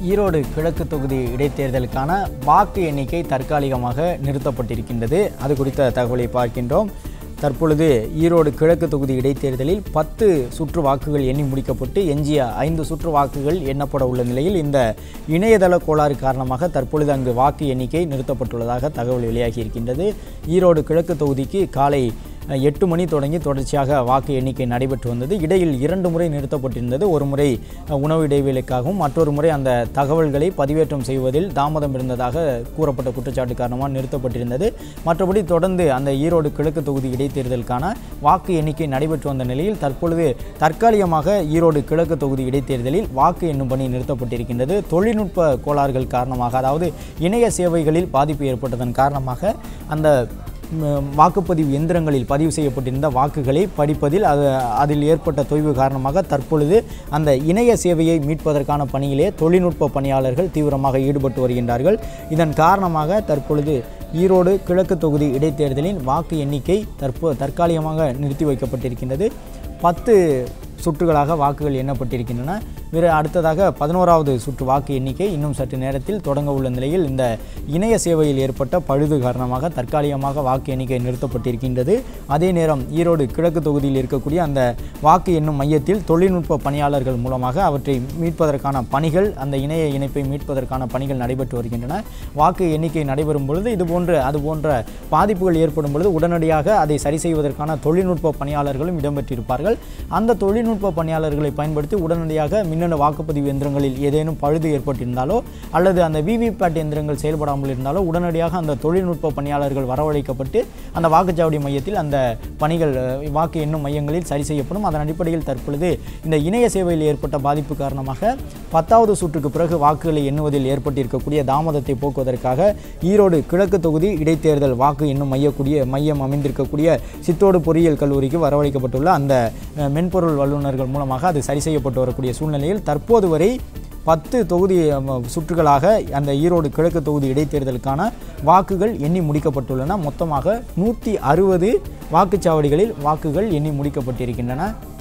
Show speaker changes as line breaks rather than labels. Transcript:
ஈரோடு கிழக்கு தொகுதி இடைத்தேர்தலுக்கான வாக்கு எண்ணிக்கை தற்காலிகமாக நிறுத்தப்பட்டிருக்கின்றது அது குறித்த தகவலை பார்க்கின்றோம் தற்பொழுது ஈரோடு கிழக்கு தொகுதி இடைத்தேர்தலில் பத்து சுற்று வாக்குகள் எண்ணி முடிக்கப்பட்டு எஞ்சிய ஐந்து சுற்று வாக்குகள் எண்ணப்பட உள்ள நிலையில் இந்த இணையதள கோளாறு காரணமாக தற்பொழுது அங்கு வாக்கு எண்ணிக்கை நிறுத்தப்பட்டுள்ளதாக தகவல் வெளியாகி இருக்கின்றது ஈரோடு கிழக்கு தொகுதிக்கு காலை அஹ், எட்டு மணி தொடங்கி தொடர்ச்சியாக வாக்கு எண்ணிக்கை நடைபெற்று வந்தது இடையில் இரண்டு முறை நிறுத்தப்பட்டிருந்தது ஒரு முறை அஹ், உணவு இடைவேளைக்காகவும் மற்றொரு முறை அந்த தகவல்களை பதிவேற்றம் செய்வதில் தாமதம் இருந்ததாக கூறப்பட்ட குற்றச்சாட்டு காரணமாக நிறுத்தப்பட்டிருந்தது மற்றபடி தொடர்ந்து அந்த ஈரோடு கிழக்கு தொகுதி இடைத்தேர்தலுக்கான வாக்கு எண்ணிக்கை நடைபெற்று வந்த நிலையில் தற்பொழுது தற்காலிகமாக ஈரோடு கிழக்கு தொகுதி இடைத்தேர்தலில் வாக்கு எண்ணும் பணி நிறுத்தப்பட்டிருக்கின்றது தொழில்நுட்ப கோளாறுகள் காரணமாக அதாவது இணைய சேவைகளில் பாதிப்பு ஏற்பட்டதன் காரணமாக அந்த ம், வாக்குப்பதிவு எந்திரங்களில் பதிவு செய்யப்பட்டிருந்த வாக்குகளை படிப்பதில் அது அதில் ஏற்பட்ட தொய்வு காரணமாக தற்பொழுது அந்த இணைய சேவையை மீட்பதற்கான பணியிலே தொழில்நுட்ப பணியாளர்கள் தீவிரமாக ஈடுபட்டு வருகின்றார்கள் இதன் காரணமாக தற்பொழுது ஈரோடு கிழக்கு தொகுதி இடைத்தேர்தலின் வாக்கு எண்ணிக்கை தற்போ தற்காலிகமாக நிறுத்தி வைக்கப்பட்டிருக்கின்றது பத்து சுற்றுகளாக வாக்குகள் எண்ணப்பட்டிருக்கின்றன வேறு அடுத்ததாக பதினோராவது சுற்று வாக்கு எண்ணிக்கை இன்னும் சற்று நேரத்தில் தொடங்க உள்ள நிலையில் இந்த இணைய சேவையில் ஏற்பட்ட பழுது காரணமாக தற்காலிகமாக வாக்கு எண்ணிக்கை நிறுத்தப்பட்டிருக்கின்றது அதே நேரம் ஈரோடு கிழக்கு தொகுதியில் இருக்கக்கூடிய அந்த வாக்கு எண்ணும் மையத்தில் தொழில்நுட்ப பணியாளர்கள் மூலமாக அவற்றை மீட்பதற்கான பணிகள் அந்த இணைய இணைப்பை மீட்பதற்கான பணிகள் நடைபெற்று வருகின்றன வாக்கு எண்ணிக்கை நடைபெறும் பொழுது இது போன்ற அது போன்ற பாதிப்புகள் ஏற்படும் பொழுது உடனடியாக அதை சரி செய்வதற்கான தொழில்நுட்ப பணியாளர்களும் இடம்பெற்றிருப்பார்கள் அந்த தொழில்நுட்ப பணியாளர்களை பயன்படுத்தி உடனடியாக மின்னணு வாக்குப்பதிவு எந்திரங்களில் ஏதேனும் பழுது ஏற்பட்டிருந்தாலோ அல்லது அந்த விவிபேட் எந்திரங்கள் செயல்படாமல் இருந்தாலோ உடனடியாக அந்த தொழில்நுட்ப பணியாளர்கள் வரவழைக்கப்பட்டு அந்த வாக்குச்சாவடி மையத்தில் அந்த பணிகள் அஹ், வாக்கு எண்ணும் மையங்களில் சரி செய்யப்படும் அதன் அடிப்படையில் தற்பொழுது இந்த இணைய சேவையில் ஏற்பட்ட பாதிப்பு காரணமாக பத்தாவது சுற்றுக்கு பிறகு வாக்குகளை எண்ணுவதில் ஏற்பட்டிருக்கக்கூடிய தாமதத்தை போக்குவதற்காக ஈரோடு கிழக்கு தொகுதி இடைத்தேர்தல் வாக்கு எண்ணும் மையக்கூடிய மையம் அமைந்திருக்கக்கூடிய சித்தோடு பொறியியல் கல்லூரிக்கு வரவழைக்கப்பட்டுள்ள அந்த அஹ், மென்பொருள் வல்லுநர்கள் மூலமாக அது சரி செய்யப்பட்டு வரக்கூடிய சூழ்நிலையில் தற்போது வரை பத்து தொகுதி அம், சுற்றுகளாக அந்த ஈரோடு கிழக்கு தொகுதி இடைத்தேர்தலுக்கான வாக்குகள் எண்ணி முடிக்கப்பட்டுள்ளன மொத்தமாக நூற்றி அறுபது வாக்குச்சாவடிகளில் வாக்குகள் எண்ணி முடிக்கப்பட்டிருக்கின்றன